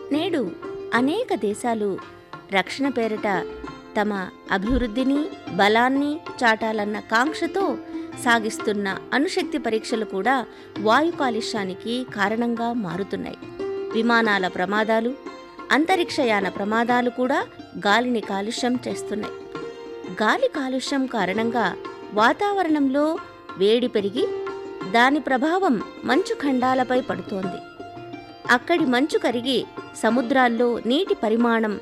నేడు అనేక దేశాలు రక్షణ పేరిట తమ అభివృద్ధిని బలాన్ని చాటాలన్న కాంక్షతో సాగిస్తున్న అణుశక్తి పరీక్షలు కూడా వాయు కాలుష్యానికి కారణంగా మారుతున్నాయి విమానాల ప్రమాదాలు అంతరిక్షయాన ప్రమాదాలు కూడా గాలిని కాలుష్యం చేస్తున్నాయి గాలి కాలుష్యం కారణంగా వాతావరణంలో వేడి పెరిగి దాని ప్రభావం మంచు ఖండాలపై పడుతోంది అక్కడి మంచు కరిగి సముద్రాల్లో నీటి పరిమాణం